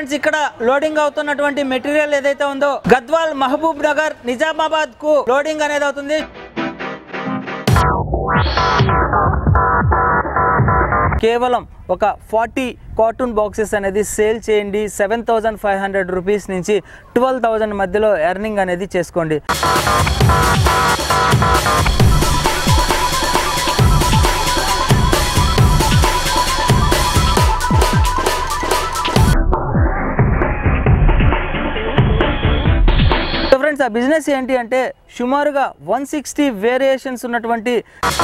Friends ఇక్కడ loading అవుతున్నటువంటి material ఏదైతే ఉందో గద్వాల్ మహబూబ్ నగర్ నిజామాబాద్ కు లోడింగ్ అనేది అవుతుంది కేవలం ఒక ఫార్టీ కార్టూన్ బాక్సెస్ అనేది సేల్ చేయండి seven thousand five hundred rupees నుంచి ట్వెల్వ్ థౌజండ్ మధ్యలో ఎర్నింగ్ అనేది చేసుకోండి సో ఫ్రెండ్స్ ఆ బిజినెస్ ఏంటి అంటే సుమారుగా వన్ సిక్స్టీ వేరియేషన్స్ ఉన్నటువంటి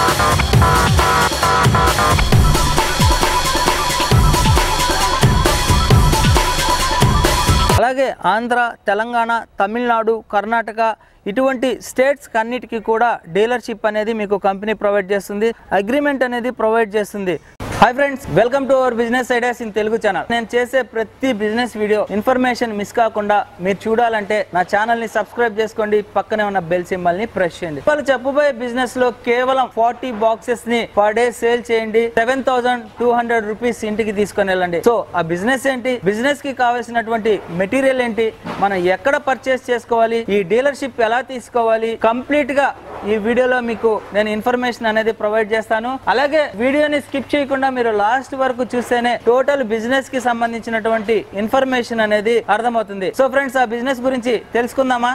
అలాగే ఆంధ్ర తెలంగాణ తమిళనాడు కర్ణాటక ఇటువంటి స్టేట్స్ అన్నిటికీ కూడా డీలర్షిప్ అనేది మీకు కంపెనీ ప్రొవైడ్ చేస్తుంది అగ్రిమెంట్ అనేది ప్రొవైడ్ చేస్తుంది hi friends welcome to our business ideas in Telugu channel నేను చేసే ప్రతి బిజినెస్ వీడియో ఇన్ఫర్మేషన్ మిస్ కాకుండా మీరు చూడాలంటే నా ఛానల్ ని సబ్స్క్రైబ్ చేసుకోండి పక్కనే ఉన్న బెల్ సింబల్ ని ప్రెస్ చేయండి వాళ్ళు చెప్పబోయే బిజినెస్ లో కేవలం ఫార్టీ బాక్సెస్ ని పర్ డే సేల్ చేయండి seven thousand two hundred rupees ఇంటికి తీసుకొని వెళ్ళండి సో ఆ బిజినెస్ ఏంటి బిజినెస్ కి కావాల్సినటువంటి మెటీరియల్ ఏంటి మనం ఎక్కడ పర్చేస్ చేసుకోవాలి ఈ డీలర్షిప్ ఎలా తీసుకోవాలి కంప్లీట్ గా ఈ వీడియోలో మీకు నేను ఇన్ఫర్మేషన్ అనేది ప్రొవైడ్ చేస్తాను అలాగే వీడియోని స్కిప్ చేయకుండా మీరు లాస్ట్ వరకు చూస్తేనే టోటల్ బిజినెస్ కి సంబంధించినటువంటి ఇన్ఫర్మేషన్ అనేది అర్థమవుతుంది సో ఫ్రెండ్స్ ఆ బిజినెస్ గురించి తెలుసుకుందామా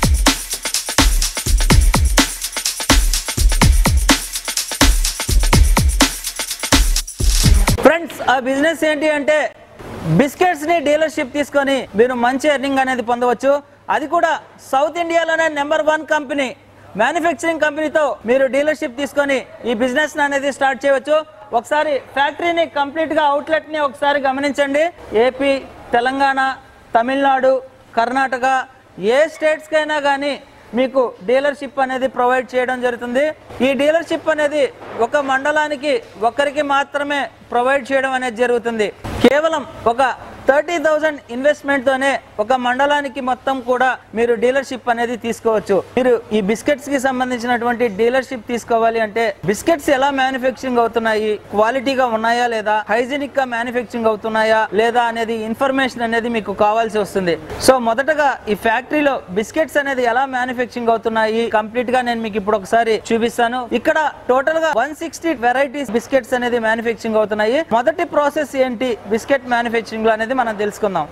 ఫ్రెండ్స్ ఆ బిజినెస్ ఏంటి అంటే బిస్కెట్స్ ని డీలర్షిప్ తీసుకొని మీరు మంచి ఎర్నింగ్ అనేది పొందవచ్చు అది కూడా సౌత్ ఇండియాలోనే నెంబర్ వన్ కంపెనీ మ్యానుఫ్యాక్చరింగ్ కంపెనీతో మీరు డీలర్షిప్ తీసుకొని ఈ బిజినెస్ అనేది స్టార్ట్ చేయవచ్చు ఒకసారి ఫ్యాక్టరీని కంప్లీట్ గా అవుట్లెట్ ని ఒకసారి గమనించండి ఏపీ తెలంగాణ తమిళనాడు కర్ణాటక ఏ స్టేట్స్ కైనా కానీ మీకు డీలర్షిప్ అనేది ప్రొవైడ్ చేయడం జరుగుతుంది ఈ డీలర్షిప్ అనేది ఒక మండలానికి ఒక్కరికి మాత్రమే ప్రొవైడ్ చేయడం అనేది జరుగుతుంది కేవలం ఒక థర్టీ థౌజండ్ ఇన్వెస్ట్మెంట్ తోనే ఒక మండలానికి మొత్తం కూడా మీరు డీలర్షిప్ అనేది తీసుకోవచ్చు మీరు ఈ బిస్కెట్స్ కి సంబంధించినటువంటి డీలర్షిప్ తీసుకోవాలి అంటే బిస్కెట్స్ ఎలా మ్యానుఫ్యాక్చరింగ్ అవుతున్నాయి క్వాలిటీగా ఉన్నాయా లేదా హైజీనిక్ గా మ్యానుఫ్యాక్చరింగ్ అవుతున్నాయా లేదా అనేది ఇన్ఫర్మేషన్ అనేది మీకు కావాల్సి వస్తుంది సో మొదటగా ఈ ఫ్యాక్టరీలో బిస్కెట్స్ అనేది ఎలా మ్యానుఫ్యాక్చరింగ్ అవుతున్నాయి కంప్లీట్ గా నేను మీకు ఇప్పుడు ఒకసారి చూపిస్తాను ఇక్కడ టోటల్ గా వన్ సిక్స్టీ వెరైటీస్ బిస్కెట్స్ అనేది మ్యానుఫ్యాక్చరింగ్ అవుతున్నాయి మొదటి ప్రాసెస్ ఏంటి బిస్కెట్ మ్యానుఫ్యాక్చరింగ్ లో అనేది మనం తెలుసుకుందాం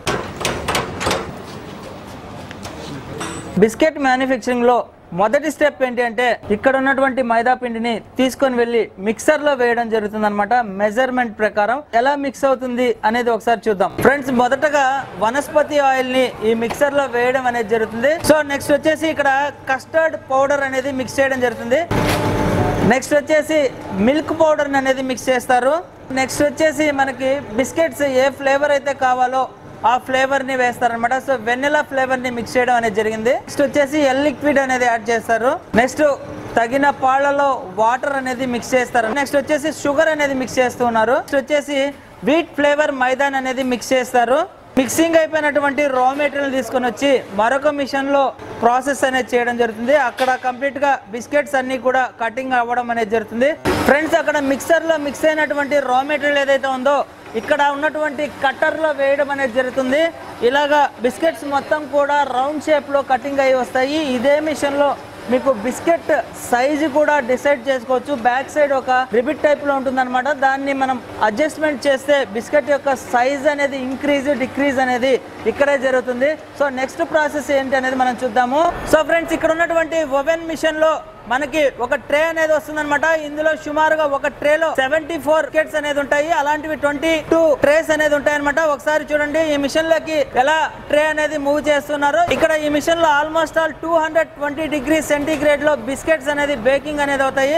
బిస్కెట్ మ్యానుఫ్యాక్చరింగ్ లో మొదటి స్టెప్ ఏంటి అంటే ఇక్కడ ఉన్నటువంటి మైదా పిండిని తీసుకొని వెళ్ళి మిక్సర్ లో వేయడం జరుగుతుంది అనమాట మెజర్మెంట్ ప్రకారం ఎలా మిక్స్ అవుతుంది అనేది ఒకసారి చూద్దాం ఫ్రెండ్స్ మొదటగా వనస్పతి ఆయిల్ ని ఈ మిక్సర్ లో వేయడం అనేది జరుగుతుంది సో నెక్స్ట్ వచ్చేసి ఇక్కడ కస్టర్డ్ పౌడర్ అనేది మిక్స్ చేయడం జరుగుతుంది నెక్స్ట్ వచ్చేసి మిల్క్ పౌడర్ అనేది మిక్స్ చేస్తారు నెక్స్ట్ వచ్చేసి మనకి బిస్కెట్స్ ఏ ఫ్లేవర్ అయితే కావాలో ఆ ఫ్లేవర్ ని వేస్తారనమాట సో వెన్నెలా ఫ్లేవర్ ని మిక్స్ చేయడం అనేది జరిగింది నెక్స్ట్ వచ్చేసి ఎల్ లిక్విడ్ అనేది యాడ్ చేస్తారు నెక్స్ట్ తగిన పాలలో వాటర్ అనేది మిక్స్ చేస్తారు నెక్స్ట్ వచ్చేసి షుగర్ అనేది మిక్స్ చేస్తూ ఉన్నారు నెక్స్ట్ వచ్చేసి వీట్ ఫ్లేవర్ మైదాన్ అనేది మిక్స్ చేస్తారు మిక్సింగ్ అయిపోయినటువంటి రా మెటీరియల్ తీసుకొని వచ్చి మరొక మిషన్ లో ప్రాసెస్ అనేది చేయడం జరుగుతుంది అక్కడ కంప్లీట్ గా బిస్కెట్స్ అన్ని కూడా కటింగ్ అవ్వడం అనేది జరుగుతుంది ఫ్రెండ్స్ అక్కడ మిక్సర్ లో మిక్స్ అయినటువంటి రా మెటీరియల్ ఏదైతే ఉందో ఇక్కడ ఉన్నటువంటి కట్టర్ లో వేయడం అనేది జరుగుతుంది ఇలాగా బిస్కెట్స్ మొత్తం కూడా రౌండ్ షేప్ లో కటింగ్ అయ్యి వస్తాయి ఇదే మిషన్ లో మీకు బిస్కెట్ సైజు కూడా డిసైడ్ చేసుకోవచ్చు బ్యాక్ సైడ్ ఒక రిబిట్ టైప్ లో ఉంటుంది దాన్ని మనం అడ్జస్ట్మెంట్ చేస్తే బిస్కెట్ యొక్క సైజ్ అనేది ఇంక్రీజ్ డిక్రీజ్ అనేది ఇక్కడే జరుగుతుంది సో నెక్స్ట్ ప్రాసెస్ ఏంటి అనేది మనం చూద్దాము సో ఫ్రెండ్స్ ఇక్కడ ఉన్నటువంటి ఓవెన్ మిషన్ లో మనకి ఒక ట్రే అనేది వస్తుందన్నమాట ఇందులో సుమారుగా ఒక ట్రేలో సెవెంటీ ఫోర్ కెట్స్ అనేది ఉంటాయి అలాంటివి ట్వంటీ టూ ట్రేస్ అనేది ఉంటాయి అనమాట ఒకసారి చూడండి ఈ మిషన్ లోకి ఎలా ట్రే అనేది మూవ్ చేస్తున్నారు ఇక్కడ ఈ మిషన్ లో almost all two hundred twenty degree centigrade లో బిస్కెట్స్ అనేది బేకింగ్ అనేది అవుతాయి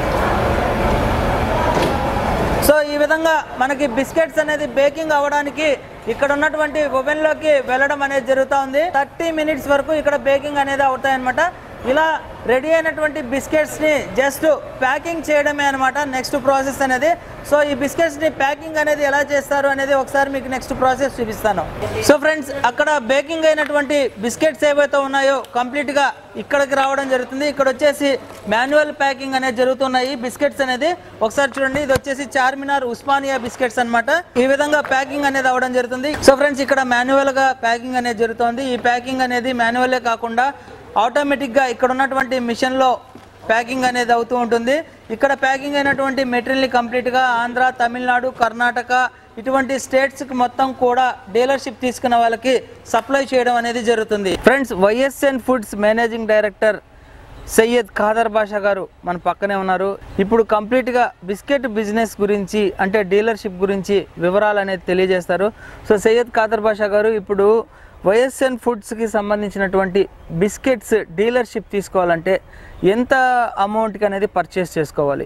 సో ఈ విధంగా మనకి బిస్కెట్స్ అనేది బేకింగ్ అవ్వడానికి ఇక్కడ ఉన్నటువంటి ఓవెన్ లోకి వెళ్ళడం అనేది జరుగుతూ ఉంది థర్టీ మినిట్స్ వరకు ఇక్కడ బేకింగ్ అనేది అవుతాయి అనమాట ఇలా రెడీ అయినటువంటి బిస్కెట్స్ని జస్ట్ ప్యాకింగ్ చేయడమే అనమాట నెక్స్ట్ ప్రాసెస్ అనేది సో ఈ బిస్కెట్స్ని ప్యాకింగ్ అనేది ఎలా చేస్తారు అనేది ఒకసారి మీకు నెక్స్ట్ ప్రాసెస్ చూపిస్తాను సో ఫ్రెండ్స్ అక్కడ బేకింగ్ అయినటువంటి బిస్కెట్స్ ఏవైతే ఉన్నాయో కంప్లీట్గా ఇక్కడికి రావడం జరుగుతుంది ఇక్కడ వచ్చేసి మాన్యువల్ ప్యాకింగ్ అనేది జరుగుతున్నాయి బిస్కెట్స్ అనేది ఒకసారి చూడండి ఇది వచ్చేసి చార్మినార్ ఉస్మానియా బిస్కెట్స్ అన్నమాట ఈ విధంగా ప్యాకింగ్ అనేది అవ్వడం జరుగుతుంది సో ఫ్రెండ్స్ ఇక్కడ మాన్యువల్ గా ప్యాకింగ్ అనేది జరుగుతుంది ఈ ప్యాకింగ్ అనేది మాన్యువలే కాకుండా ఆటోమేటిక్ గా ఇక్కడ ఉన్నటువంటి మిషన్ లో ప్యాకింగ్ అనేది అవుతూ ఉంటుంది ఇక్కడ ప్యాకింగ్ అయినటువంటి మెటీరియల్ని కంప్లీట్గా ఆంధ్ర తమిళనాడు కర్ణాటక ఇటువంటి స్టేట్స్కి మొత్తం కూడా డీలర్షిప్ తీసుకున్న వాళ్ళకి సప్లై చేయడం అనేది జరుగుతుంది friends YSN foods managing director Syed Khader Basha garu మన పక్కనే ఉన్నారు ఇప్పుడు కంప్లీట్గా బిస్కెట్ బిజినెస్ గురించి అంటే డీలర్షిప్ గురించి వివరాలు అనేది తెలియజేస్తారు సో సయ్యద్ ఖాదర్ బాషా గారు ఇప్పుడు వైఎస్ఎన్ ఫుడ్స్కి సంబంధించినటువంటి బిస్కెట్స్ డీలర్షిప్ తీసుకోవాలంటే ఎంత అమౌంట్కి అనేది పర్చేస్ చేసుకోవాలి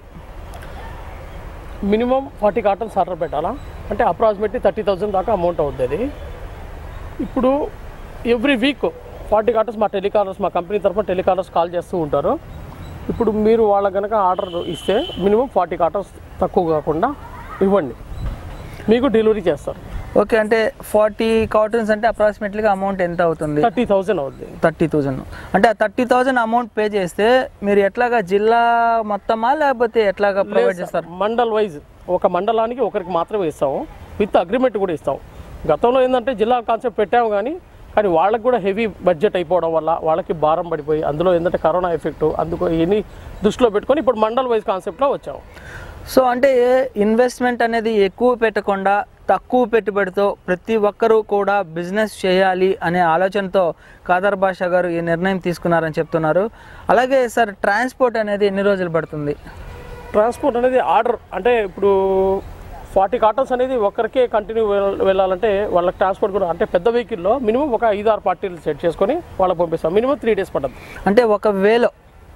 మినిమం ఫార్టీ కార్టన్స్ ఆర్డర్ పెట్టాలా అంటే అప్రాక్సిమేట్లీ థర్టీ థౌజండ్ దాకా అమౌంట్ అవుతుంది అది ఇప్పుడు ఎవ్రీ వీక్ ఫార్టీ కార్టన్స్ మా టెలికాలర్స్ మా కంపెనీ తరఫున టెలికాలర్స్ కాల్ చేస్తూ ఉంటారు ఇప్పుడు మీరు వాళ్ళ కనుక ఆర్డర్ ఇస్తే మినిమం ఫార్టీ కార్టన్స్ తక్కువ కాకుండా ఇవ్వండి మీకు డెలివరీ చేస్తారు ఓకే అంటే ఫార్టీ కాటన్స్ అంటే అప్రాక్సిమేట్లీగా అమౌంట్ ఎంత అవుతుంది థర్టీ థౌజండ్ అవుతుంది థర్టీ థౌజండ్ అంటే ఆ థర్టీ థౌజండ్ అమౌంట్ పే చేస్తే మీరు ఎట్లాగా జిల్లా మొత్తమా లేకపోతే ఎట్లాగా ప్రొవైడ్ చేస్తారు మండల్ వైజ్ ఒక మండలానికి ఒకరికి మాత్రమే ఇస్తాము విత్ అగ్రిమెంట్ కూడా ఇస్తాం గతంలో ఏంటంటే జిల్లా కాన్సెప్ట్ పెట్టాము కానీ కానీ వాళ్ళకి కూడా హెవీ బడ్జెట్ అయిపోవడం వల్ల వాళ్ళకి భారం పడిపోయి అందులో ఏంటంటే కరోనా ఎఫెక్ట్ అందుకు ఇవన్నీ దృష్టిలో పెట్టుకొని ఇప్పుడు మండల్ వైజ్ కాన్సెప్ట్లో వచ్చాము సో అంటే ఇన్వెస్ట్మెంట్ అనేది ఎక్కువ పెట్టకుండా తక్కువ పెట్టుబడితో ప్రతి ఒక్కరూ కూడా బిజినెస్ చేయాలి అనే ఆలోచనతో కాదర్ బాషా గారు ఈ నిర్ణయం తీసుకున్నారని చెప్తున్నారు అలాగే సార్ ట్రాన్స్పోర్ట్ అనేది ఎన్ని రోజులు పడుతుంది ట్రాన్స్పోర్ట్ అనేది ఆర్డర్ అంటే ఇప్పుడు ఫార్టీ కార్టన్స్ అనేది ఒక్కరికే కంటిన్యూ వెళ్ళాలంటే వాళ్ళకి ట్రాన్స్పోర్ట్ కూడా అంటే పెద్ద వెహికల్లో మినిమం ఒక ఐదు ఆరు పార్టీలు సెట్ చేసుకొని వాళ్ళకి పంపిస్తాం మినిమం త్రీ డేస్ పడుతుంది అంటే ఒక వేలో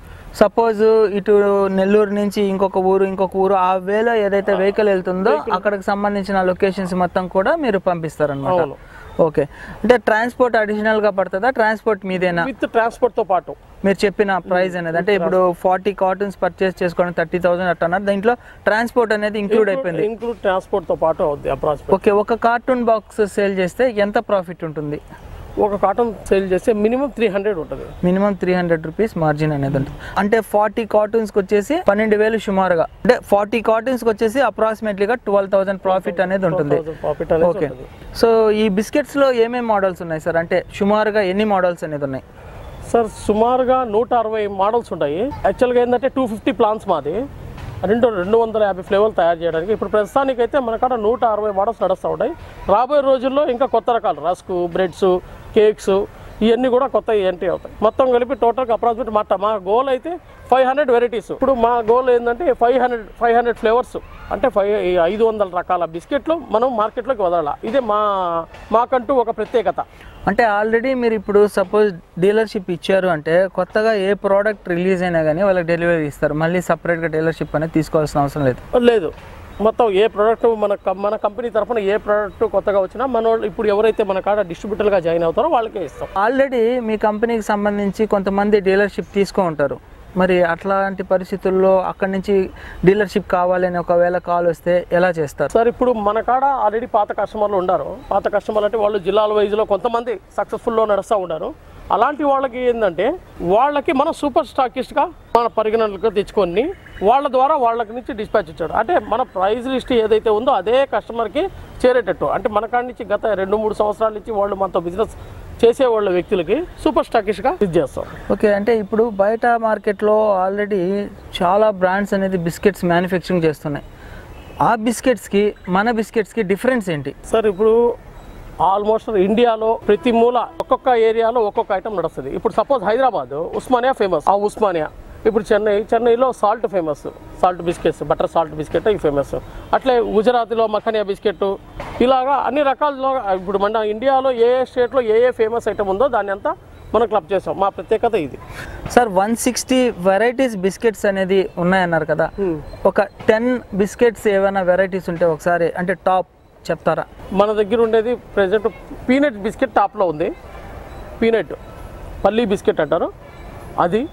సపోజ్ ఇటు నెల్లూరు నుంచి ఇంకొక ఊరు ఇంకొక ఊరు ఆ వేలో ఏదైతే వెహికల్ వెళ్తుందో అక్కడికి సంబంధించిన లొకేషన్స్ మొత్తం కూడా మీరు పంపిస్తారనమాట అవును. ఓకే అంటే ట్రాన్స్పోర్ట్ అడిషనల్ గా పడుతుందా ట్రాన్స్పోర్ట్ మీదేనా విత్ ట్రాన్స్పోర్ట్తో పాటు మీరు చెప్పిన ప్రైస్ అనేది అంటే ఇప్పుడు ఫార్టీ కాటన్స్ పర్చేస్ చేసుకోవడం థర్టీ థౌసండ్ అట్లా అన్నారు దీంట్లో ట్రాన్స్పోర్ట్ అనేది ఇంక్లూడ్ అయిపోయింది ఇంక్లూడ్ ట్రాన్స్పోర్ట్తో పాటు అవుద్ది అప్రాక్సిమేట్ ఓకే ఒక కార్టూన్ బాక్స్ సేల్ చేస్తే ఎంత ప్రాఫిట్ ఉంటుంది ఒక కాటన్ సేల్ చేస్తే మినిమం త్రీ హండ్రెడ్ ఉంటుంది minimum three hundred rupees margin అనేది ఉంటుంది అంటే ఫార్టీ కాటన్స్కి వచ్చేసి పన్నెండు వేలు సుమారుగా అంటే ఫార్టీ కాటన్స్కి వచ్చేసి అప్రాక్సిమేట్లీగా ట్వెల్వ్ థౌసండ్ ప్రాఫిట్ అనేది ఉంటుంది ప్రాఫిట్ అనేది ఓకే ఉంటుంది సో ఈ బిస్కెట్స్లో ఏమేమి మోడల్స్ ఉన్నాయి సార్ అంటే సుమారుగా ఎన్ని మోడల్స్ అనేది ఉన్నాయి సార్ సుమారుగా నూట అరవై మోడల్స్ ఉంటాయి యాక్చువల్గా ఏంటంటే టూ ఫిఫ్టీ ప్లాన్స్ మాది రెండు రెండు వందల యాభై ఫ్లేవర్లు తయారు చేయడానికి ఇప్పుడు ప్రస్తుతానికి అయితే మన కాడ నూట అరవై మోడల్స్ నడుస్తూ ఉంటాయి రాబోయే రోజుల్లో ఇంకా కొత్త రకాలు రస్క్ బ్రెడ్స్ కేక్స్ ఇవన్నీ కూడా కొత్త ఎంట్రీ అవుతాయి మొత్తం కలిపి టోటల్గా అప్రాక్సిమేట్ మా మా గోల్ అయితే ఫైవ్ హండ్రెడ్ వెరైటీస్ ఇప్పుడు మా గోల్ ఏంటంటే five hundred five hundred flavours అంటే ఫైవ్ ఐదు వందల రకాల బిస్కెట్లు మనం మార్కెట్లోకి వదలాలి ఇదే మా మాకంటూ ఒక ప్రత్యేకత అంటే ఆల్రెడీ మీరు ఇప్పుడు సపోజ్ డీలర్షిప్ ఇచ్చారు అంటే కొత్తగా ఏ ప్రోడక్ట్ రిలీజ్ అయినా కానీ వాళ్ళకి డెలివరీ ఇస్తారు మళ్ళీ సపరేట్గా డీలర్షిప్ అనేది తీసుకోవాల్సిన అవసరం లేదు లేదు మొత్తం ఏ ప్రోడక్ట్ మన కం- మన కంపెనీ తరఫున ఏ ప్రోడక్ట్ కొత్తగా వచ్చినా మన వాళ్ళు ఇప్పుడు ఎవరైతే మన కాడ డిస్ట్రిబ్యూటర్గా జాయిన్ అవుతారో వాళ్ళకే ఇస్తాం ఆల్రెడీ మీ కంపెనీకి సంబంధించి కొంతమంది డీలర్షిప్ తీసుకో ఉంటారు మరి అట్లాంటి పరిస్థితుల్లో అక్కడి నుంచి డీలర్షిప్ కావాలని ఒకవేళ కాల్ వస్తే ఎలా చేస్తారు సార్ ఇప్పుడు మన కాడ ఆల్రెడీ పాత కస్టమర్లు ఉన్నారు పాత కస్టమర్లు అంటే వాళ్ళు జిల్లాల వైజ్లో కొంతమంది సక్సెస్ఫుల్లో నడుస్తూ ఉన్నారు అలాంటి వాళ్ళకి ఏంటంటే వాళ్ళకి మనం సూపర్ స్టాకిస్ట్గా మన పరిగణనలకు తెచ్చుకొని వాళ్ళ ద్వారా వాళ్ళకి నుంచి డిస్పాచ్ ఇచ్చాడు అంటే మన ప్రైస్ లిస్ట్ ఏదైతే ఉందో అదే కస్టమర్కి చేరేటట్టు అంటే మన కాడి నుంచి గత రెండు మూడు సంవత్సరాల నుంచి వాళ్ళు మనతో బిజినెస్ చేసే వాళ్ళ వ్యక్తులకి సూపర్ స్టాకిస్ట్గా ఇది చేస్తాం ఓకే అంటే ఇప్పుడు బయట మార్కెట్లో ఆల్రెడీ చాలా బ్రాండ్స్ అనేది బిస్కెట్స్ మ్యానుఫ్యాక్చరింగ్ చేస్తున్నాయి ఆ బిస్కెట్స్కి మన బిస్కెట్స్కి డిఫరెన్స్ ఏంటి సార్ ఇప్పుడు ఆల్మోస్ట్ ఇండియాలో ప్రతి మూల ఒక్కొక్క ఏరియాలో ఒక్కొక్క ఐటమ్ నడుస్తుంది ఇప్పుడు సపోజ్ హైదరాబాద్ ఉస్మానియా ఫేమస్ ఆ ఉస్మానియా ఇప్పుడు చెన్నై చెన్నైలో salt famous salt biscuits butter salt biscuit ఇవి ఫేమస్ అట్లే గుజరాత్లో మఖనియా బిస్కెట్ ఇలాగా అన్ని రకాలలో ఇప్పుడు మన ఇండియాలో ఏ ఏ స్టేట్లో ఏ ఏ ఫేమస్ ఐటమ్ ఉందో దాన్ని అంతా మనం క్లబ్ చేసాం మా ప్రత్యేకత ఇది sir one sixty varieties biscuits అనేది ఉన్నాయన్నారు కదా ఒక టెన్ బిస్కెట్స్ ఏమైనా వెరైటీస్ ఉంటే ఒకసారి అంటే టాప్ చెప్తారా మన దగ్గర ఉండేది ప్రజెంట్ పీనట్ బిస్కెట్ టాప్లో ఉంది పీనట్ పల్లీ బిస్కెట్ అంటారు అది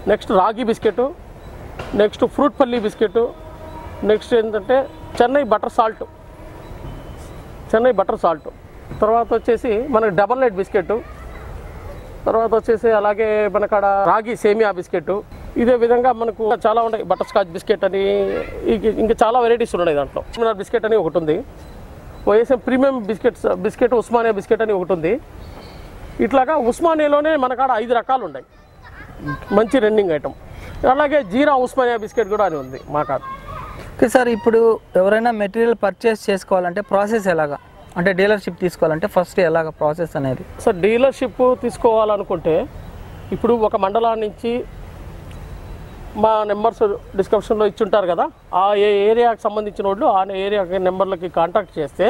next ragi biscuit next fruit పల్లి బిస్కెట్ నెక్స్ట్ ఏంటంటే Chennai butter salt Chennai butter salt తర్వాత వచ్చేసి మనకి డబల్ నైట్ బిస్కెట్ తర్వాత వచ్చేసి అలాగే మనకాడ రాగి సేమియా బిస్కెట్ ఇదే విధంగా మనకు చాలా ఉన్నాయి బటర్ స్కాచ్ బిస్కెట్ అని ఇంక- ఇంకా చాలా వెరైటీస్ ఉన్నాయి దాంట్లో ఉస్మానియా బిస్కెట్ అని ఒకటి ఉంది YSM premium biscuits biscuit Osmania biscuit అని ఒకటి ఉంది ఇట్లాగా ఉస్మానియాలోనే మనకాడ ఐదు రకాలు ఉన్నాయి మంచి రన్నింగ్ ఐటమ్ అలాగే జీరా ఉస్మానియా బిస్కెట్ కూడా అని ఉంది మా కాడ ఓకే సార్ ఇప్పుడు ఎవరైనా మెటీరియల్ పర్చేస్ చేసుకోవాలంటే ప్రాసెస్ ఎలాగా అంటే డీలర్షిప్ తీసుకోవాలంటే ఫస్ట్ ఎలాగ ప్రాసెస్ అనేది సార్ డీలర్షిప్ తీసుకోవాలనుకుంటే ఇప్పుడు ఒక మండలం నుంచి మా నెంబర్స్ డిస్క్రిప్షన్లో ఇచ్చుంటారు కదా ఆ ఏ ఏరియాకి సంబంధించిన వాళ్ళు ఆ ఏరియాకి నెంబర్లకి కాంటాక్ట్ చేస్తే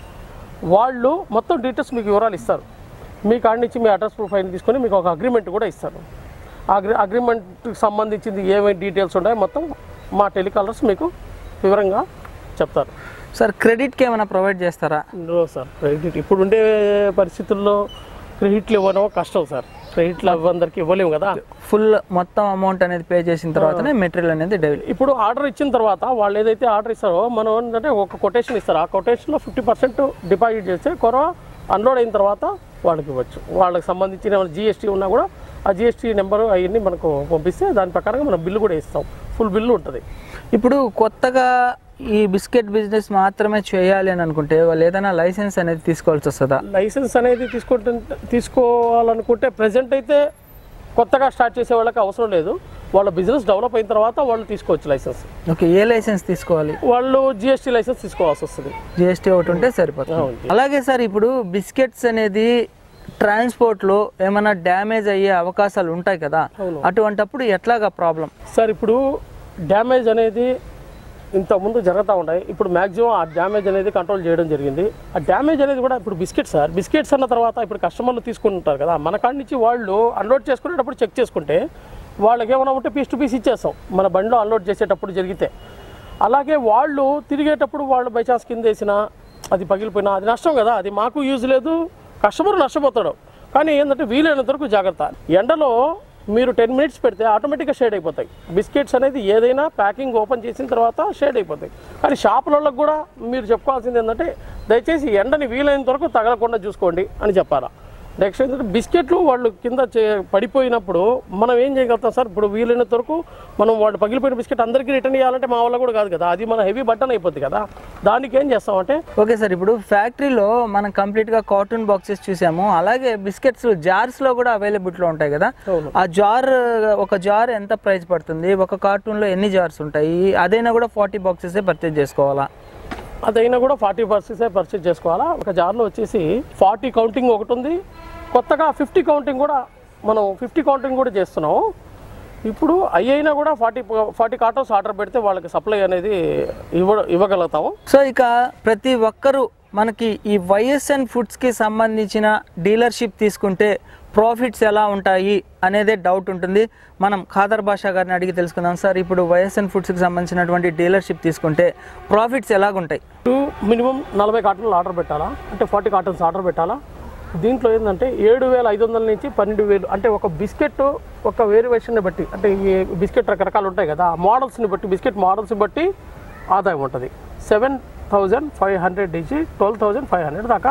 వాళ్ళు మొత్తం డీటెయిల్స్ మీకు వివరాలు ఇస్తారు మీ కాడి నుంచి మీ అడ్రస్ ప్రూఫ్ అయిన తీసుకొని మీకు ఒక అగ్రిమెంట్ కూడా ఇస్తారు ఆ అగ్రి అగ్రిమెంట్కి సంబంధించింది ఏమేమి డీటెయిల్స్ ఉన్నాయో మొత్తం మా టెలికాలర్స్ మీకు వివరంగా చెప్తారు సార్ క్రెడిట్కి ఏమైనా ప్రొవైడ్ చేస్తారా నో సార్ క్రెడిట్ ఇప్పుడు ఉండే పరిస్థితుల్లో క్రెడిట్లు ఇవ్వడం కష్టం సార్ క్రెడిట్లు అందరికి ఇవ్వలేము కదా ఫుల్ మొత్తం అమౌంట్ అనేది పే చేసిన తర్వాతనే మెటీరియల్ అనేది డెలివరీ ఇప్పుడు ఆర్డర్ ఇచ్చిన తర్వాత వాళ్ళు ఏదైతే ఆర్డర్ ఇస్తారో మనం ఏంటంటే ఒక కొటేషన్ ఇస్తారు ఆ కొటేషన్లో ఫిఫ్టీ పర్సెంట్ డిపాజిట్ చేస్తే కొర అన్లోడ్ అయిన తర్వాత వాళ్ళకి ఇవ్వచ్చు వాళ్ళకి సంబంధించిన జిఎస్టీ ఉన్నా కూడా ఆ జిఎస్టీ నెంబరు అవన్నీ మనకు పంపిస్తే దాని ప్రకారంగా మనం బిల్లు కూడా ఇస్తాం ఫుల్ బిల్లు ఉంటుంది ఇప్పుడు కొత్తగా ఈ బిస్కెట్ బిజినెస్ మాత్రమే చేయాలి అని అనుకుంటే వాళ్ళు ఏదైనా లైసెన్స్ అనేది తీసుకోవాల్సి వస్తుందా లైసెన్స్ అనేది తీసుకుంటే తీసుకోవాలనుకుంటే ప్రజెంట్ అయితే కొత్తగా స్టార్ట్ చేసే వాళ్ళకి అవసరం లేదు వాళ్ళ బిజినెస్ డెవలప్ అయిన తర్వాత వాళ్ళు తీసుకోవచ్చు లైసెన్స్ ఓకే ఏ లైసెన్స్ తీసుకోవాలి వాళ్ళు జిఎస్టీ లైసెన్స్ తీసుకోవాల్సి వస్తుంది జిఎస్టీ ఒకటి ఉంటే సరిపోతుంది అవును. అలాగే సార్ ఇప్పుడు బిస్కెట్స్ అనేది ట్రాన్స్పోర్ట్లో ఏమైనా డ్యామేజ్ అయ్యే అవకాశాలు ఉంటాయి కదా అవును. అటువంటప్పుడు ఎట్లాగా ప్రాబ్లం సార్ ఇప్పుడు డ్యామేజ్ అనేది ఇంతకుముందు జరుగుతూ ఉంటాయి ఇప్పుడు మ్యాక్సిమం ఆ డ్యామేజ్ అనేది కంట్రోల్ చేయడం జరిగింది ఆ డ్యామేజ్ అనేది కూడా ఇప్పుడు బిస్కెట్ సార్ బిస్కెట్స్ అన్న తర్వాత ఇప్పుడు కస్టమర్లు తీసుకుంటుంటారు కదా మన కాడి నుంచి వాళ్ళు అన్లోడ్ చేసుకునేటప్పుడు చెక్ చేసుకుంటే వాళ్ళకి ఏమైనా ఉంటే పీస్ టు పీస్ ఇచ్చేస్తాం మన బండిలో అన్లోడ్ చేసేటప్పుడు జరిగితే అలాగే వాళ్ళు తిరిగేటప్పుడు వాళ్ళు బై ఛాన్స్ కింద వేసినా అది పగిలిపోయినా అది నష్టం కదా అది మాకు యూజ్ లేదు కస్టమర్ నష్టపోతాడు కానీ ఏంటంటే వీలైనంత వరకు జాగ్రత్త ఎండలో మీరు టెన్ మినిట్స్ పెడితే ఆటోమేటిక్గా షేడ్ అయిపోతాయి బిస్కెట్స్ అనేది ఏదైనా ప్యాకింగ్ ఓపెన్ చేసిన తర్వాత షేడ్ అయిపోతాయి కానీ షాపులలో కూడా మీరు చెప్పుకోవాల్సింది ఏంటంటే దయచేసి ఎండని వీలైనంత వరకు తగలకుండా చూసుకోండి అని చెప్పాలా నెక్స్ట్ ఏంటంటే బిస్కెట్లు వాళ్ళు కింద చే- పడిపోయినప్పుడు మనం ఏం చేయగలుగుతాం సార్ ఇప్పుడు వీలైనంత వరకు మనం వాళ్ళు పగిలిపోయిన బిస్కెట్ అందరికీ రిటర్న్ చేయాలంటే మా వల్ల కూడా కాదు కదా అది మన హెవీ బట్టన్ అయిపోద్ది కదా దానికి ఏం చేస్తామంటే ఓకే సార్ ఇప్పుడు ఫ్యాక్టరీలో మనం కంప్లీట్గా కాటన్ బాక్సెస్ చూసాము అలాగే బిస్కెట్స్ జార్స్లో కూడా అవైలబిలిటీలో ఉంటాయి కదా అవును. ఆ జార్ ఒక జార్ ఎంత ప్రైస్ పడుతుంది ఒక కార్టూన్లో ఎన్ని జార్స్ ఉంటాయి అదైనా కూడా ఫార్టీ బాక్సెస్ పర్చేజ్ చేసుకోవాలా అదైనా కూడా ఫార్టీ పర్సెంట్సే పర్చేజ్ చేసుకోవాలా ఒక జార్లో వచ్చేసి ఫార్టీ కౌంటింగ్ ఒకటి ఉంది కొత్తగా ఫిఫ్టీ కౌంటింగ్ కూడా మనం ఫిఫ్టీ కౌంటింగ్ కూడా చేస్తున్నాము ఇప్పుడు అవి అయినా కూడా ఫార్టీ ఫార్టీ కార్టన్స్ ఆర్డర్ పెడితే వాళ్ళకి సప్లై అనేది ఇవ్వ ఇవ్వగలుగుతాము సో ఇక ప్రతి ఒక్కరూ మనకి ఈ వైఎస్ఎన్ ఫుడ్స్కి సంబంధించిన డీలర్షిప్ తీసుకుంటే ప్రాఫిట్స్ ఎలా ఉంటాయి అనేదే డౌట్ ఉంటుంది మనం ఖాదర్ బాషా గారిని అడిగి తెలుసుకుందాం సార్ ఇప్పుడు వైఎస్ఎన్ ఫుడ్స్కి సంబంధించినటువంటి డీలర్షిప్ తీసుకుంటే ప్రాఫిట్స్ ఎలాగుంటాయి టూ మినిమం నలభై కార్టన్లు ఆర్డర్ పెట్టాలా అంటే ఫార్టీ కార్టన్స్ ఆర్డర్ పెట్టాలా దీంట్లో ఏంటంటే ఏడు వేల ఐదు వందల నుంచి పన్నెండు వేలు అంటే ఒక బిస్కెట్ ఒక వేరియేషన్ని బట్టి అంటే ఈ బిస్కెట్ రకరకాలు ఉంటాయి కదా ఆ మోడల్స్ని బట్టి బిస్కెట్ మోడల్స్ని బట్టి ఆదాయం ఉంటుంది సెవెన్ థౌజండ్ ఫైవ్ హండ్రెడ్ నుంచి ట్వెల్వ్ థౌజండ్ ఫైవ్ హండ్రెడ్ దాకా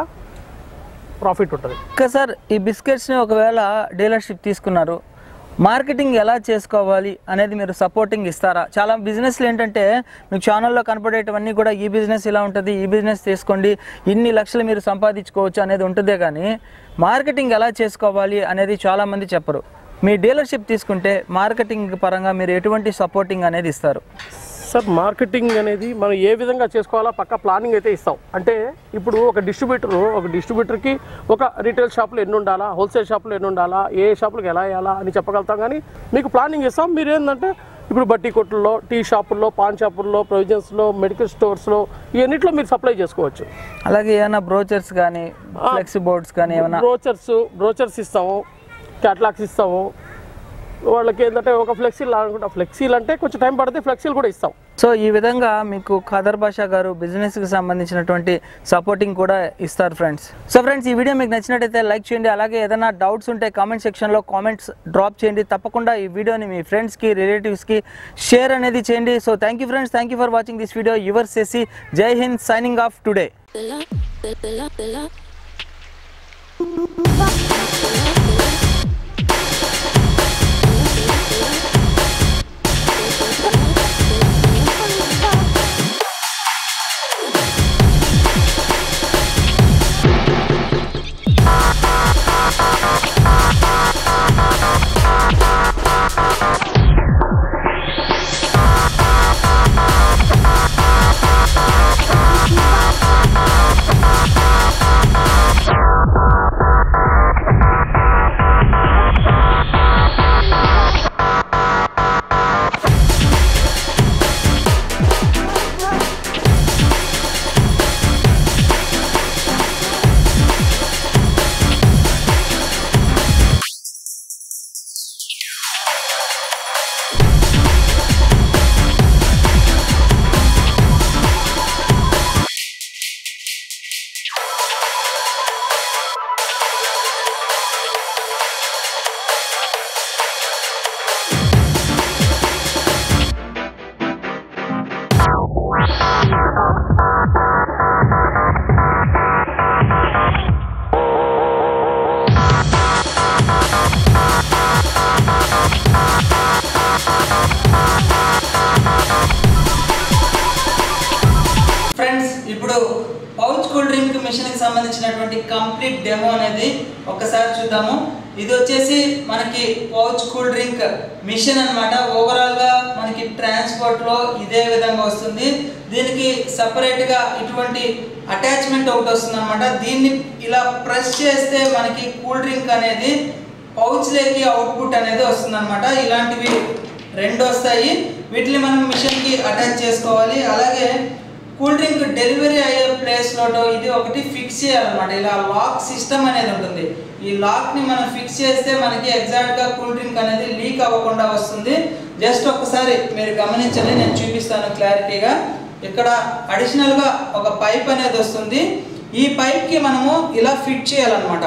ప్రాఫిట్ ఉంటుంది ఇంకా సార్ ఈ బిస్కెట్స్ని ఒకవేళ డీలర్షిప్ తీసుకున్నారు మార్కెటింగ్ ఎలా చేసుకోవాలి అనేది మీరు సపోర్టింగ్ ఇస్తారా చాలా బిజినెస్లు ఏంటంటే మీకు ఛానల్లో కనపడేటివన్నీ కూడా ఈ బిజినెస్ ఇలా ఉంటుంది ఈ బిజినెస్ తీసుకోండి ఇన్ని లక్షలు మీరు సంపాదించుకోవచ్చు అనేది ఉంటుందే కానీ మార్కెటింగ్ ఎలా చేసుకోవాలి అనేది చాలామంది చెప్పరు మీ డీలర్షిప్ తీసుకుంటే మార్కెటింగ్ పరంగా మీరు ఎటువంటి సపోర్టింగ్ అనేది ఇస్తారు సార్ మార్కెటింగ్ అనేది మనం ఏ విధంగా చేసుకోవాలో పక్క ప్లానింగ్ అయితే ఇస్తాం అంటే ఇప్పుడు ఒక డిస్ట్రిబ్యూటర్ ఒక డిస్ట్రిబ్యూటర్కి ఒక రీటైల్ షాపులో ఎన్ని ఉండాలా హోల్సేల్ షాపులో ఎన్ని ఉండాలా ఏ షాపులకు ఎలా వేయాలా అని చెప్పగలుగుతాం కానీ మీకు ప్లానింగ్ ఇస్తాం మీరు ఏంటంటే ఇప్పుడు బట్టి కొట్టుల్లో టీ షాపుల్లో పాన్ షాపుల్లో ప్రొవిజన్స్లో మెడికల్ స్టోర్స్లో ఇవన్నిట్లో మీరు సప్లై చేసుకోవచ్చు అలాగే ఏమైనా బ్రోచర్స్ కానీ ఫ్లెక్స్ బోర్డ్స్ కానీ ఏమైనా బ్రోచర్స్ బ్రోచర్స్ ఇస్తాము క్యాటలాగ్స్ ఇస్తాము వాళ్ళకి ఏంటంటే ఒక ఫ్లెక్సీల్ అనుకుంటా ఫ్లెక్సీల్ అంటే కొంచెం టైం పడితే ఫ్లెక్సీల్ కూడా ఇస్తాం సో ఈ విధంగా మీకు ఖదర్ బాషా గారు బిజినెస్కి సంబంధించినటువంటి సపోర్టింగ్ కూడా ఇస్తారు ఫ్రెండ్స్ సో ఫ్రెండ్స్ ఈ వీడియో మీకు నచ్చినట్టయితే లైక్ చేయండి అలాగే ఏదైనా డౌట్స్ ఉంటే కామెంట్ సెక్షన్లో కామెంట్స్ డ్రాప్ చేయండి తప్పకుండా ఈ వీడియోని మీ ఫ్రెండ్స్కి రిలేటివ్స్కి షేర్ అనేది చేయండి so thank you friends thank you for watching this video your సెసి జై హింద్ signing off today the love, the, the love, the love. Friends ఇప్పుడు పౌచ్ కూల్ డ్రింక్ మిషన్ కి సంబంధించినటువంటి కంప్లీట్ డెమో అనేది ఒకసారి చూద్దాము ఇది వచ్చేసి మనకి పౌచ్ కూల్ డ్రింక్ మిషన్ అన్నమాట ఓవరాల్ గా మనకి ట్రాన్స్పోర్ట్ లో ఇదే విధంగా వస్తుంది దీనికి సపరేట్ గా ఇటువంటి అటాచ్మెంట్ ఒకటి వస్తుంది అనమాట దీన్ని ఇలా ప్రెస్ చేస్తే మనకి కూల్ డ్రింక్ అనేది పౌచ్ లేకి అవుట్పుట్ అనేది వస్తుంది అనమాట ఇలాంటివి రెండు వస్తాయి వీటిని మనం మిషన్ కి అటాచ్ చేసుకోవాలి అలాగే కూల్ డ్రింక్ డెలివరీ అయ్యే ప్లేస్లో ఇది ఒకటి ఫిక్స్ చేయాలన్నమాట ఇలా లాక్ సిస్టమ్ అనేది ఉంటుంది ఈ లాక్ని మనం ఫిక్స్ చేస్తే మనకి ఎగ్జాక్ట్గా కూల్ డ్రింక్ అనేది లీక్ అవ్వకుండా వస్తుంది జస్ట్ ఒకసారి మీరు గమనించండి నేను చూపిస్తాను క్లారిటీగా ఇక్కడ అడిషనల్గా ఒక పైప్ అనేది వస్తుంది ఈ పైప్కి మనము ఇలా ఫిట్ చేయాలన్నమాట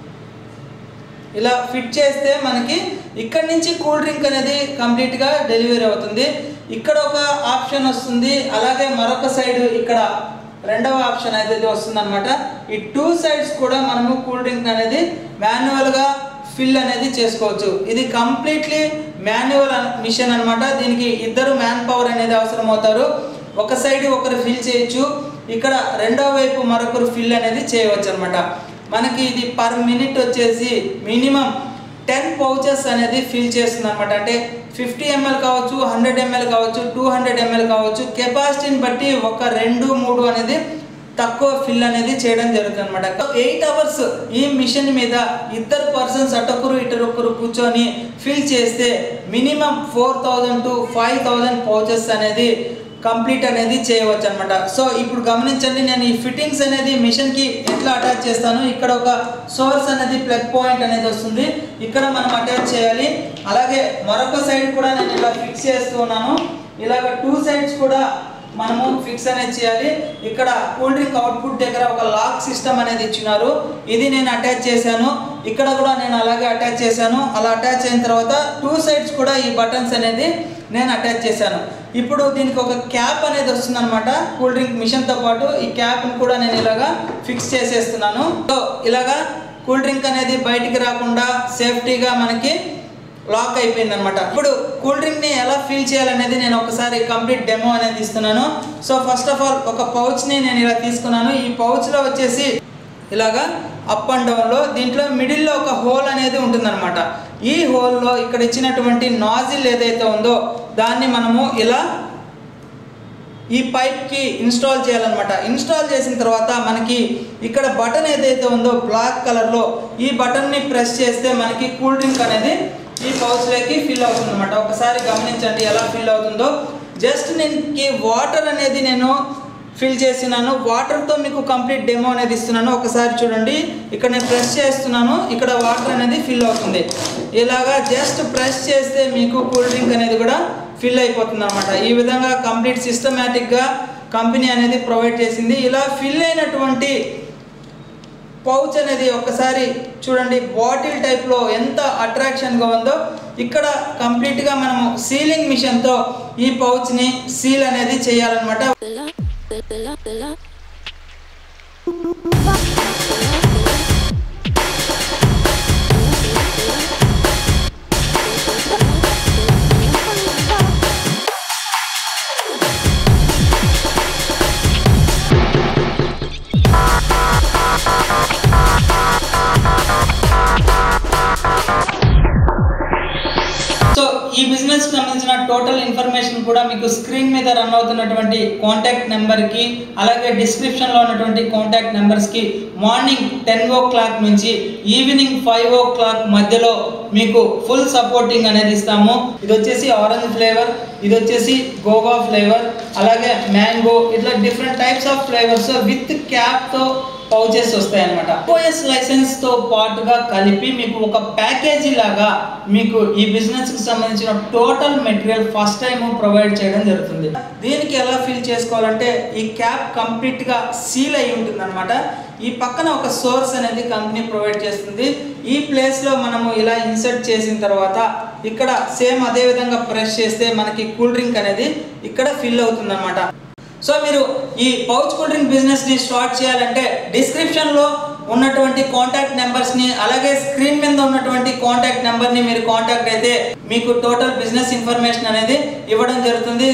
ఇలా ఫిట్ చేస్తే మనకి ఇక్కడ నుంచి కూల్ డ్రింక్ అనేది కంప్లీట్గా డెలివరీ అవుతుంది ఇక్కడ ఒక ఆప్షన్ వస్తుంది అలాగే మరొక సైడ్ ఇక్కడ రెండవ ఆప్షన్ అయితే వస్తుంది అనమాట ఈ టూ సైడ్స్ కూడా మనము కూల్ డ్రింక్ అనేది మాన్యువల్గా ఫిల్ అనేది చేసుకోవచ్చు ఇది కంప్లీట్లీ మాన్యువల్ మిషన్ అన్నమాట దీనికి ఇద్దరు మ్యాన్ పవర్ అనేది అవసరం అవుతారు ఒక సైడ్ ఒకరు ఫిల్ చేయొచ్చు ఇక్కడ రెండో వైపు మరొకరు ఫిల్ అనేది చేయవచ్చు అనమాట మనకి ఇది పర్ మినిట్ వచ్చేసి మినిమం టెన్ పౌచెస్ అనేది ఫిల్ చేస్తుంది అనమాట అంటే ఫిఫ్టీ ఎంఎల్ కావచ్చు హండ్రెడ్ ఎంఎల్ కావచ్చు టూ హండ్రెడ్ ఎంఎల్ కావచ్చు కెపాసిటీని బట్టి ఒక రెండు మూడు అనేది తక్కువ ఫిల్ అనేది చేయడం జరుగుతుంది అనమాట ఎయిట్ అవర్స్ ఈ మిషన్ మీద ఇద్దరు పర్సన్స్ అటొకరు ఇటొకరు కూర్చొని ఫిల్ చేస్తే minimum four thousand to five thousand pouches అనేది కంప్లీట్ అనేది చేయవచ్చు అనమాట సో ఇప్పుడు గమనించండి నేను ఈ ఫిట్టింగ్స్ అనేది మిషన్ కి ఎట్లా అటాచ్ చేస్తాను ఇక్కడ ఒక సోర్స్ అనేది ప్లగ్ పాయింట్ అనేది వస్తుంది ఇక్కడ మనం అటాచ్ చేయాలి అలాగే మరొక సైడ్ కూడా నేను ఇలా ఫిక్స్ చేస్తూ ఉన్నాను ఇలాగ టూ సైడ్స్ కూడా మనము ఫిక్స్ అనేది చేయాలి ఇక్కడ కూల్ డ్రింక్ అవుట్పుట్ దగ్గర ఒక లాక్ సిస్టమ్ అనేది ఇచ్చినారు ఇది నేను అటాచ్ చేశాను ఇక్కడ కూడా నేను అలాగే అటాచ్ చేశాను అలా అటాచ్ అయిన తర్వాత టూ సైడ్స్ కూడా ఈ బటన్స్ అనేది నేను అటాచ్ చేశాను ఇప్పుడు దీనికి ఒక క్యాప్ అనేది వస్తుంది అనమాట కూల్ డ్రింక్ మిషన్తో పాటు ఈ క్యాప్ని కూడా నేను ఇలాగా ఫిక్స్ చేసేస్తున్నాను సో ఇలాగా కూల్ డ్రింక్ అనేది బయటికి రాకుండా సేఫ్టీగా మనకి లాక్ అయిపోయింది అనమాట ఇప్పుడు కూల్ డ్రింక్ ని ఎలా ఫీల్ చేయాలనేది నేను ఒకసారి కంప్లీట్ డెమో అనేది ఇస్తున్నాను సో ఫస్ట్ ఆఫ్ ఆల్ ఒక పౌచ్ ని నేను ఇలా తీసుకున్నాను ఈ పౌచ్ లో వచ్చేసి ఇలాగా అప్ అండ్ డౌన్ లో దీంట్లో మిడిల్ లో ఒక హోల్ అనేది ఉంటుందన్నమాట ఈ హోల్ లో ఇక్కడ ఇచ్చినటువంటి నాజిల్ ఏదైతే ఉందో దాన్ని మనము ఇలా ఈ పైప్కి ఇన్స్టాల్ చేయాలన్నమాట ఇన్స్టాల్ చేసిన తర్వాత మనకి ఇక్కడ బటన్ ఏదైతే ఉందో బ్లాక్ కలర్లో ఈ బటన్ని ప్రెస్ చేస్తే మనకి కూల్ డ్రింక్ అనేది ఈ పౌచ్లోకి ఫిల్ అవుతుంది అనమాట ఒకసారి గమనించండి ఎలా ఫిల్ అవుతుందో జస్ట్ దీనికి వాటర్ అనేది నేను ఫిల్ చేసినాను వాటర్తో మీకు కంప్లీట్ డెమో అనేది ఇస్తున్నాను ఒకసారి చూడండి ఇక్కడ నేను ప్రెస్ చేస్తున్నాను ఇక్కడ వాటర్ అనేది ఫిల్ అవుతుంది ఇలాగా జస్ట్ ప్రెస్ చేస్తే మీకు కూల్ డ్రింక్ అనేది కూడా ఫిల్ అయిపోతుంది అనమాట ఈ విధంగా కంప్లీట్ సిస్టమేటిక్గా కంపెనీ అనేది ప్రొవైడ్ చేసింది ఇలా ఫిల్ అయినటువంటి పౌచ్ అనేది ఒక్కసారి చూడండి బాటిల్ టైప్లో ఎంత అట్రాక్షన్గా ఉందో ఇక్కడ కంప్లీట్గా మనము సీలింగ్ మిషన్తో ఈ పౌచ్ని సీల్ అనేది చేయాలన్నమాట the la, the the la, the la. So ఈ బిజినెస్ కి సంబంధించిన టోటల్ ఇన్ఫర్మేషన్ కూడా మీకు స్క్రీన్ మీద రన్ అవుతున్నటువంటి కాంటాక్ట్ నెంబర్కి అలాగే డిస్క్రిప్షన్లో ఉన్నటువంటి కాంటాక్ట్ నెంబర్స్కి మార్నింగ్ టెన్ ఓ క్లాక్ నుంచి ఈవినింగ్ ఫైవ్ ఓ క్లాక్ మధ్యలో మీకు ఫుల్ సపోర్టింగ్ అనేది ఇస్తాము ఇది వచ్చేసి ఆరెంజ్ ఫ్లేవర్ ఇది వచ్చేసి గోవా ఫ్లేవర్ అలాగే మ్యాంగో ఇట్లా different types of flavours with క్యాప్తో పౌచెస్ వస్తాయి అనమాట ఓఎస్ లైసెన్స్ తో పాటుగా కలిపి మీకు ఒక ప్యాకేజీ లాగా మీకు ఈ బిజినెస్ కి సంబంధించిన total material first time provide చేయడం జరుగుతుంది దీనికి ఎలా ఫిల్ చేసుకోవాలంటే ఈ క్యాప్ కంప్లీట్ గా సీల్ అయి ఉంటుంది ఈ పక్కన ఒక సోర్స్ అనేది కంపెనీ ప్రొవైడ్ చేస్తుంది ఈ ప్లేస్ లో మనము ఇలా ఇన్సర్ట్ చేసిన తర్వాత ఇక్కడ సేమ్ అదే విధంగా ప్రెస్ చేస్తే మనకి కూల్ డ్రింక్ అనేది ఇక్కడ ఫిల్ అవుతుంది సో మీరు ఈ పౌచ్ కూల్ డ్రింక్ బిజినెస్ ని స్టార్ట్ చేయాలంటే డిస్క్రిప్షన్ లో ఉన్నటువంటి కాంటాక్ట్ నెంబర్స్ ని అలాగే స్క్రీన్ మీద ఉన్నటువంటి కాంటాక్ట్ నెంబర్ ని మీరు కాంటాక్ట్ అయితే మీకు టోటల్ బిజినెస్ ఇన్ఫర్మేషన్ అనేది ఇవ్వడం జరుగుతుంది